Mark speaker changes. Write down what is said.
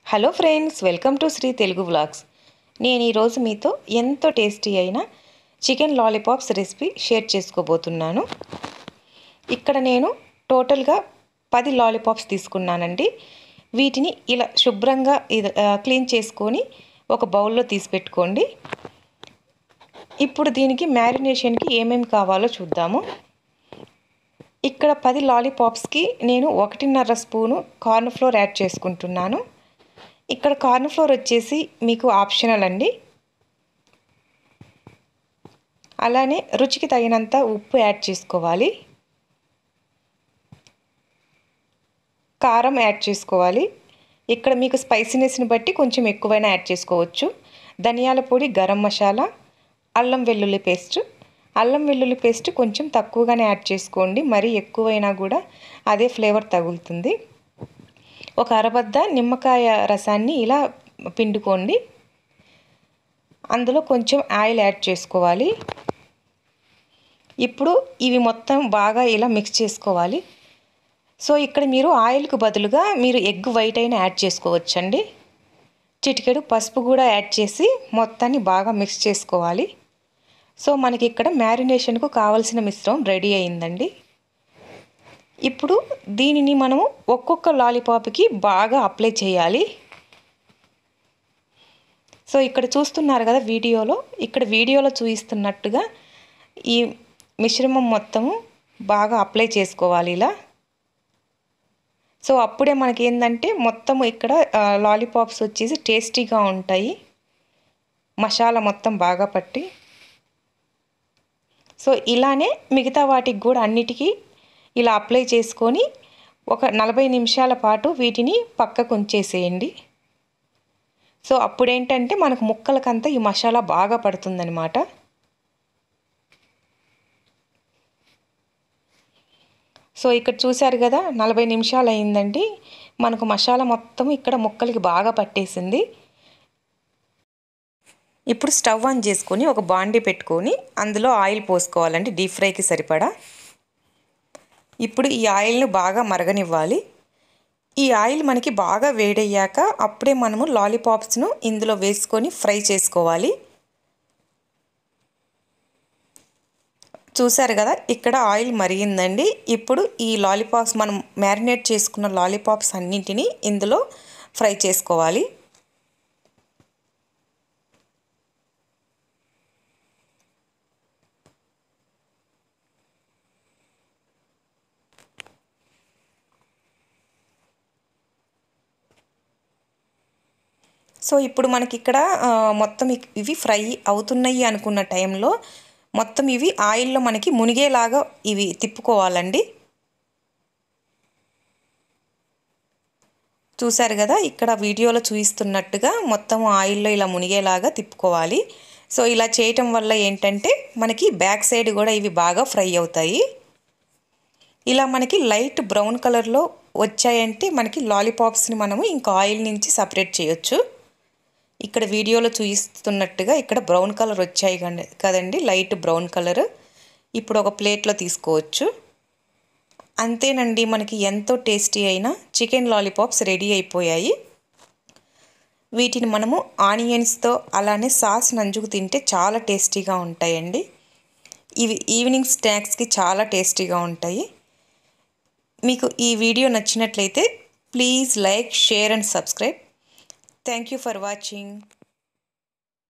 Speaker 1: hello friends welcome to Sri Telugu vlogs నేను ఈరోజు మీతో ఎంతో టేస్టీ అయిన చికెన్ లాలీపాప్స్ రెసిపీ షేర్ చేసుకోబోతున్నాను ఇక్కడ నేను టోటల్గా పది లాలీపాప్స్ తీసుకున్నానండి వీటిని ఇలా శుభ్రంగా ఇది ఆ, క్లీన్ చేసుకొని ఒక బౌల్లో తీసి పెట్టుకోండి ఇప్పుడు దీనికి మ్యారినేషన్కి ఏమేమి కావాలో చూద్దాము ఇక్కడ పది లాలీపాప్స్కి నేను ఒకటిన్నర స్పూను కార్న్ ఫ్లోర్ యాడ్ చేసుకుంటున్నాను ఇక్కడ కార్న్ ఫ్లోర్ వచ్చేసి మీకు ఆప్షనల్ అండి అలానే రుచికి తగినంత ఉప్పు యాడ్ చేసుకోవాలి కారం యాడ్ చేసుకోవాలి ఇక్కడ మీకు స్పైసీనెస్ని బట్టి కొంచెం ఎక్కువైనా యాడ్ చేసుకోవచ్చు ధనియాల పొడి గరం మసాలా అల్లం వెల్లుల్లి పేస్ట్ అల్లం వెల్లుల్లి పేస్ట్ కొంచెం తక్కువగానే యాడ్ చేసుకోండి మరీ ఎక్కువైనా కూడా అదే ఫ్లేవర్ తగులుతుంది ఒక అరబద్ద నిమ్మకాయ రసాన్ని ఇలా పిండుకోండి అందులో కొంచెం ఆయిల్ యాడ్ చేసుకోవాలి ఇప్పుడు ఇవి మొత్తం బాగా ఇలా మిక్స్ చేసుకోవాలి సో ఇక్కడ మీరు ఆయిల్కి బదులుగా మీరు ఎగ్ వైట్ అయినా యాడ్ చేసుకోవచ్చండి చిటికెడు పసుపు కూడా యాడ్ చేసి మొత్తాన్ని బాగా మిక్స్ చేసుకోవాలి సో మనకి ఇక్కడ మ్యారినేషన్కు కావలసిన మిశ్రమం రెడీ అయిందండి ఇప్పుడు దీనిని మనము ఒక్కొక్క లాలీపాప్కి బాగా అప్లై చేయాలి సో ఇక్కడ చూస్తున్నారు కదా వీడియోలో ఇక్కడ వీడియోలో చూపిస్తున్నట్టుగా ఈ మిశ్రమం మొత్తము బాగా అప్లై చేసుకోవాలి ఇలా సో అప్పుడే మనకి ఏంటంటే మొత్తం ఇక్కడ లాలీపాప్స్ వచ్చేసి టేస్టీగా ఉంటాయి మసాలా మొత్తం బాగా పట్టి సో ఇలానే మిగతా వాటికి కూడా అన్నిటికీ ఇలా అప్లై చేసుకొని ఒక నలభై నిమిషాల పాటు వీటిని పక్కకు ఉంచేసేయండి సో అప్పుడు ఏంటంటే మనకు ముక్కలకంతా ఈ మసాలా బాగా పడుతుందనమాట సో ఇక్కడ చూశారు కదా నలభై నిమిషాలు అయిందండి మనకు మసాలా మొత్తం ఇక్కడ ముక్కలకి బాగా పట్టేసింది ఇప్పుడు స్టవ్ ఆన్ చేసుకొని ఒక బాండీ పెట్టుకొని అందులో ఆయిల్ పోసుకోవాలండి డీప్ ఫ్రైకి సరిపడా ఇప్పుడు ఈ ఆయిల్ని బాగా మరగనివ్వాలి ఈ ఆయిల్ మనకి బాగా వేడయ్యాక అప్పుడే మనము లాలీపాప్స్ను ఇందులో వేసుకొని ఫ్రై చేసుకోవాలి చూసారు కదా ఇక్కడ ఆయిల్ మరిగిందండి ఇప్పుడు ఈ లాలీపాప్స్ మనం మ్యారినేట్ చేసుకున్న లాలీపాప్స్ అన్నింటినీ ఇందులో ఫ్రై చేసుకోవాలి సో ఇప్పుడు మనకి ఇక్కడ మొత్తం ఇవి ఫ్రై అవుతున్నాయి అనుకున్న టైంలో మొత్తం ఇవి ఆయిల్లో మనకి మునిగేలాగా ఇవి తిప్పుకోవాలండి చూసారు కదా ఇక్కడ వీడియోలో చూపిస్తున్నట్టుగా మొత్తం ఆయిల్లో ఇలా మునిగేలాగా తిప్పుకోవాలి సో ఇలా చేయటం వల్ల ఏంటంటే మనకి బ్యాక్ సైడ్ కూడా ఇవి బాగా ఫ్రై అవుతాయి ఇలా మనకి లైట్ బ్రౌన్ కలర్లో వచ్చాయంటే మనకి లాలీపాప్స్ని మనము ఇంకా ఆయిల్ నుంచి సపరేట్ చేయొచ్చు ఇక్కడ వీడియోలో చూపిస్తున్నట్టుగా ఇక్కడ బ్రౌన్ కలర్ వచ్చాయి కదండి లైట్ బ్రౌన్ కలర్ ఇప్పుడు ఒక ప్లేట్లో తీసుకోవచ్చు అంతేనండి మనకి ఎంతో టేస్టీ అయిన చికెన్ లాలీపాప్స్ రెడీ అయిపోయాయి వీటిని మనము ఆనియన్స్తో అలానే సాస్ నంజుకు తింటే చాలా టేస్టీగా ఉంటాయండి ఇవి ఈవినింగ్ స్నాక్స్కి చాలా టేస్టీగా ఉంటాయి మీకు ఈ వీడియో నచ్చినట్లయితే please like share and subscribe thank you for watching